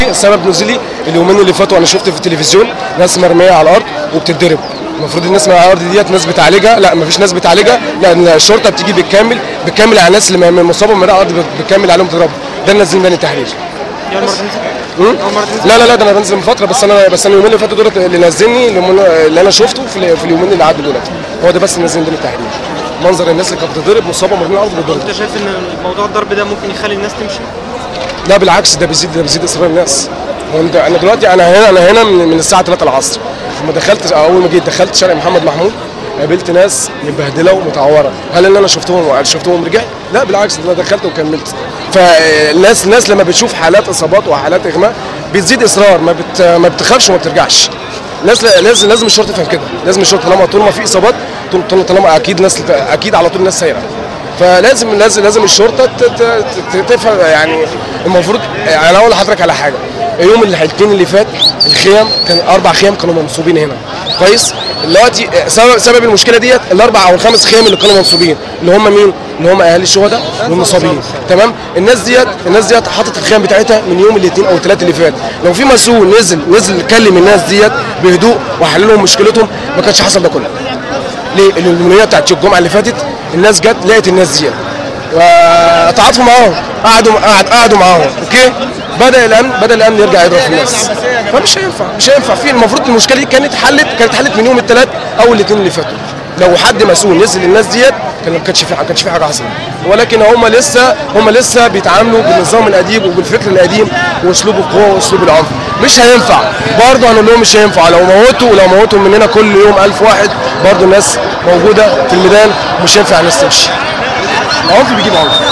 سبب نزولي اليومين اللي فاتوا انا شفت في التلفزيون ناس مرميه على الارض وبتتضرب المفروض الناس اللي على الارض ديت ناس بتعالجها لا مفيش ناس بتعالجها لا الشرطه بتيجي بالكامل بتكمل على الناس اللي م- مصابه من على الارض بتكمل عليهم تضربهم ده الناس دي ميدان التحرير يعني مرة تنزل مم؟ أول مرة تنزل لا لا لا ده انا بنزل من فتره بس انا بس انا اليومين اللي فاتوا دولت اللي نزلني اللي من- اللي انا شفته في, ال- في اليومين اللي عدوا دولت هو ده بس اللي نزل ميدان التحرير منظر الناس اللي كانت بتضرب مصابه مرميه على الارض بتضرب انت شايف ان موضوع الضرب ده ممكن يخلي الناس تمشي لا بالعكس ده بيزيد ده بيزيد اصرار الناس هو انت- انا دلوقتي انا هنا انا هنا من, من الساعه 3 العصر لما دخلت اول ما جيت دخلت شارع محمد محمود قابلت ناس متبهدله ومتعوره هل ان انا شفتهم شفتهم رجعت لا بالعكس ده انا دخلت وكملت فالناس الناس لما بتشوف حالات اصابات وحالات اغماء بتزيد اصرار ما بت ما بتخافش وما بترجعش لازم لازم لازم الشرطه تفهم كده لازم الشرطه طالما طول ما في اصابات طول طول- طالما اكيد ناس اكيد على طول الناس سايره فلازم لازم لازم الشرطه ت- ت- ت- تفهم يعني المفروض يعني انا اقول لحضرتك على حاجه يوم الاثنين اللي فات الخيام كان اربع خيام كانوا منصوبين هنا كويس دلوقتي سبب سبب المشكله ديت الاربع او الخمس خيام اللي كانوا منصوبين اللي هم مين اللي هم اهالي الشهداء والمصابين تمام الناس ديت الناس ديت حطت الخيام بتاعتها من يوم الاثنين او الثلاث اللي فات لو في مسؤول نزل نزل كلم الناس ديت بهدوء وحل لهم مشكلتهم ما كانش حصل ده كله ليه؟ اليوميه بتاعت الجمعه اللي فاتت الناس جت لقت الناس دي وتعاطفوا معاهم قعدوا قعد قعدوا معاهم اوكي بدا الامن بدا الامن يرجع يضرب في الناس فمش هينفع مش هينفع في المفروض المشكله دي كانت حلت كانت حلت من يوم الثلاث او الاثنين اللي فاتوا لو حد مسؤول نزل الناس ديت كان ما كانش في ما كانش في حاجه حصلت ولكن هم لسه هم لسه بيتعاملوا بالنظام القديم وبالفكر القديم واسلوب القوه واسلوب العنف مش هينفع برضه هنقول لهم مش هينفع لو موتوا لو موتوا مننا كل يوم 1000 واحد برضه الناس موجوده في الميدان مش هينفع الناس تمشي العنف بيجيب عنف